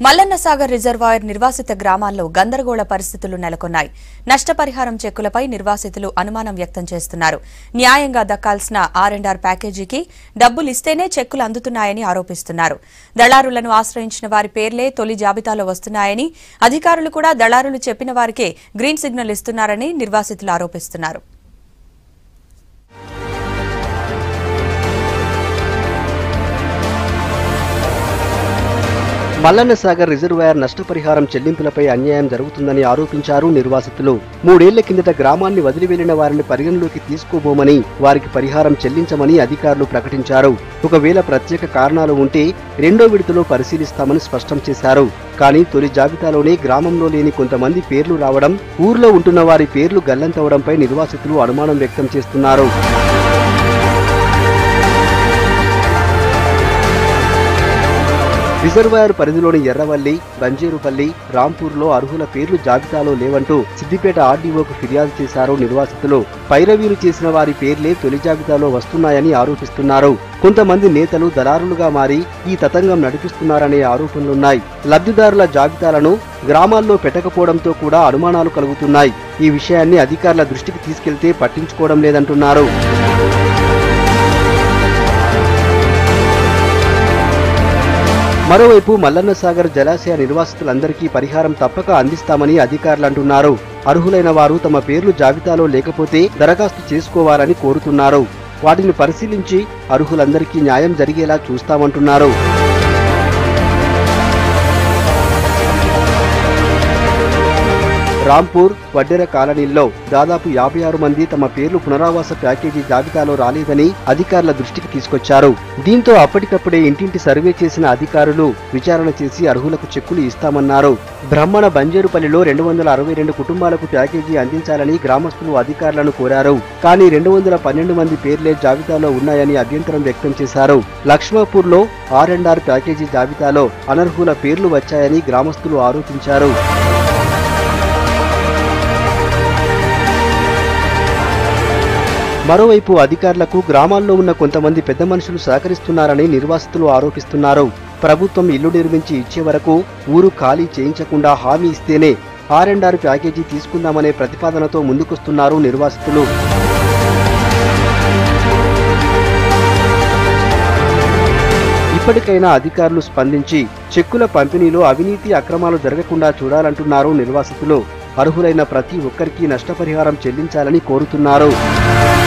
Mallanna Sagar reservoir నిర్వాసిత గ్రామాల్లో గందరగోళ పరిస్థితులు నెలకొన్నాయి నష్టపరిహారం చెక్కులపై నిర్వాసితులు అనుమానం వ్యక్తం చేస్తున్నారు న్యాయంగా దక్కాల్సిన ఆర్ అండ్ ఆర్ ప్యాకేజీకి డబ్బులిస్తేనే చెక్కులు అందుతున్నాయని ఆరోపిస్తున్నారు దళారులను ఆశ్రయించిన వారి పేర్లే తొలి జాబితాలో వస్తున్నాయని అధికారులు కూడా దళారులు చెప్పిన వారికే గ్రీన్ సిగ్నల్ ఇస్తున్నారని నిర్వాసితులు ఆరోపిస్తున్నారు మల్లన్న సాగర్ రిజర్వాయర్ నష్టపరిహారం చెల్లింపులపై అన్యాయం జరుగుతుందని ఆరోపించారు నిర్వాసితులు మూడేళ్ల కిందట గ్రామాన్ని వదిలి వెళ్లిన వారిని పరిగణలోకి తీసుకోబోమని వారికి పరిహారం చెల్లించమని అధికారులు ప్రకటించారు ఒకవేళ ప్రత్యేక కారణాలు ఉంటే రెండో విడతలో పరిశీలిస్తామని స్పష్టం చేశారు కానీ తొలి జాబితాలోనే గ్రామంలో లేని కొంతమంది పేర్లు రావడం ఊర్లో ఉంటున్న వారి పేర్లు గల్లంతవడంపై నిర్వాసితులు అనుమానం వ్యక్తం చేస్తున్నారు రిజర్వాయర్ పరిధిలోని ఎర్రవల్లి బంజేరుపల్లి రాంపూర్లో అర్హుల పేర్లు జాబితాలో లేవంటూ సిద్దిపేట ఆర్డీఓకు ఫిర్యాదు చేశారు నిర్వాసితులు పైరవీలు చేసిన వారి పేర్లే తొలి జాబితాలో వస్తున్నాయని ఆరోపిస్తున్నారు కొంతమంది నేతలు దళారులుగా మారి ఈ తతంగం నడిపిస్తున్నారనే ఆరోపణలున్నాయి లబ్ధిదారుల జాబితాలను గ్రామాల్లో పెట్టకపోవడంతో కూడా అనుమానాలు కలుగుతున్నాయి ఈ విషయాన్ని అధికారుల దృష్టికి తీసుకెళ్తే పట్టించుకోవడం లేదంటున్నారు మరోవైపు మల్లన్న సాగర్ జలాశయ నిర్వాసితులందరికీ పరిహారం తప్పక అందిస్తామని అధికారులు అంటున్నారు అర్హులైన వారు తమ పేర్లు జాబితాలో లేకపోతే దరఖాస్తు చేసుకోవాలని కోరుతున్నారు వాటిని పరిశీలించి అర్హులందరికీ న్యాయం జరిగేలా చూస్తామంటున్నారు రాంపూర్ వడ్డెర కాలనీల్లో దాదాపు యాభై ఆరు మంది తమ పేర్లు పునరావాస ప్యాకేజీ జాబితాలో రాలేదని అధికారుల దృష్టికి తీసుకొచ్చారు దీంతో అప్పటికప్పుడే ఇంటింటి సర్వే చేసిన అధికారులు విచారణ చేసి అర్హులకు చెక్కులు ఇస్తామన్నారు బ్రహ్మణ బంజేరుపల్లిలో రెండు వందల అరవై రెండు కుటుంబాలకు ప్యాకేజీ అందించాలని గ్రామస్తులు అధికారులను కోరారు కానీ రెండు వందల పన్నెండు మంది పేర్లే జాబితాలో ఉన్నాయని అభ్యంతరం వ్యక్తం చేశారు లక్ష్మాపూర్లో ఆర్ అండ్ ఆర్ ప్యాకేజీ జాబితాలో అనర్హుల పేర్లు వచ్చాయని గ్రామస్తులు ఆరోపించారు మరోవైపు అధికారులకు గ్రామాల్లో ఉన్న కొంతమంది పెద్ద మనుషులు సహకరిస్తున్నారని నిర్వాసితులు ఆరోపిస్తున్నారు ప్రభుత్వం ఇల్లు నిర్మించి ఇచ్చే వరకు ఊరు ఖాళీ చేయించకుండా హామీ ఇస్తేనే ఆర్ అండ్ ఆర్ ప్యాకేజీ తీసుకుందామనే ప్రతిపాదనతో ముందుకొస్తున్నారు నిర్వాసితులు ఇప్పటికైనా అధికారులు స్పందించి చెక్కుల పంపిణీలో అవినీతి అక్రమాలు జరగకుండా చూడాలంటున్నారు నిర్వాసితులు అర్హులైన ప్రతి ఒక్కరికి నష్టపరిహారం చెల్లించాలని కోరుతున్నారు